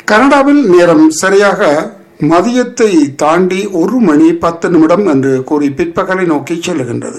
கனடாவில் நேரம் சரியாக மதியத்தை தாண்டி ஒரு மணி பத்து நிமிடம் என்று கூறி பிற்பகலை நோக்கி செல்லுகின்றது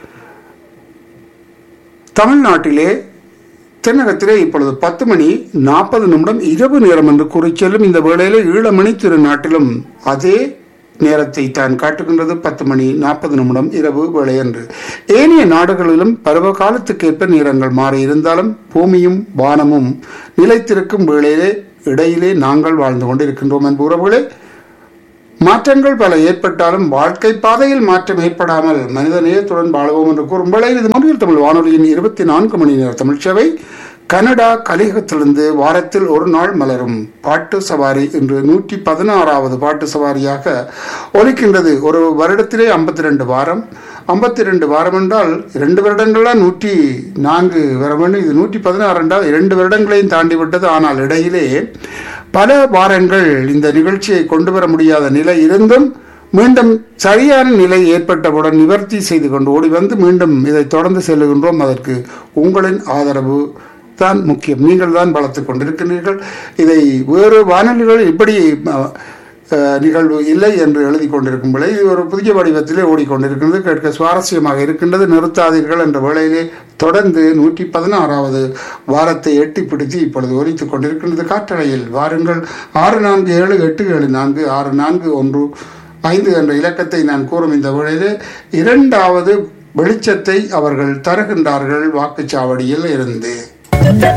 தமிழ்நாட்டிலே தென்னகத்திலே இப்பொழுது பத்து மணி நாற்பது நிமிடம் இரவு நேரம் என்று கூறி செல்லும் இந்த வேளையிலே ஈழமணி திருநாட்டிலும் அதே நேரத்தை தான் காட்டுகின்றது பத்து மணி நாற்பது நிமிடம் இரவு வேளை என்று ஏனைய நாடுகளிலும் பருவ காலத்துக்கேற்ப நேரங்கள் மாறி இருந்தாலும் பூமியும் வானமும் நிலைத்திருக்கும் வேளையிலே இடையிலே நாங்கள் வாழ்ந்து கொண்டிருக்கின்றோம் என்ப உறவுகளே மாற்றங்கள் பல ஏற்பட்டாலும் வாழ்க்கை பாதையில் மாற்றம் ஏற்படாமல் மனித நேயத்துடன் வாழுவோம் என்று கூறும் வேளையில் இது மொழியில் தமிழ் வானொலியின் இருபத்தி நான்கு மணி நேர தமிழ்ச்சேவை கனடா கலிகத்திலிருந்து வாரத்தில் ஒரு நாள் மலரும் பாட்டு சவாரி என்று நூற்றி பதினாறாவது பாட்டு சவாரியாக ஒலிக்கின்றது ஒரு வருடத்திலே ஐம்பத்தி ரெண்டு வாரம் ஐம்பத்தி ரெண்டு வாரம் என்றால் இரண்டு வருடங்கள்லாம் நூற்றி நான்கு வர வேண்டும் இது நூற்றி பதினாறு என்றால் இரண்டு வருடங்களையும் தாண்டி விட்டது ஆனால் இடையிலே பல வாரங்கள் இந்த நிகழ்ச்சியை கொண்டு வர முடியாத நிலை இருந்தும் மீண்டும் சரியான நிலை ஏற்பட்டவுடன் நிவர்த்தி செய்து கொண்டு ஓடி வந்து மீண்டும் இதை தொடர்ந்து செல்லுகின்றோம் அதற்கு உங்களின் ஆதரவு தான் முக்கியம் நீங்கள் தான் வளர்த்துக் கொண்டிருக்கிறீர்கள் இதை வேறு வானொலிகள் இப்படி அஹ், அஹ், நிகழ்வு இல்லை என்று எழுதி கொண்டிருக்கும் வேளை இது ஒரு புதிய வடிவத்திலே ஓடிக்கொண்டிருக்கிறது கேட்க சுவாரஸ்யமாக இருக்கின்றது நிறுத்தாதீர்கள் என்ற வேளையிலே தொடர்ந்து நூற்றி பதினாறாவது வாரத்தை எட்டி பிடித்து இப்பொழுது ஒலித்துக் கொண்டிருக்கின்றது காற்றலையில் வாருங்கள் ஆறு நான்கு ஏழு எட்டு ஏழு நான்கு ஆறு நான்கு ஒன்று ஐந்து என்ற இலக்கத்தை நான் கூறும் இந்த வேளையிலே இரண்டாவது வெளிச்சத்தை அவர்கள் தருகின்றார்கள் வாக்குச்சாவடியில் இருந்து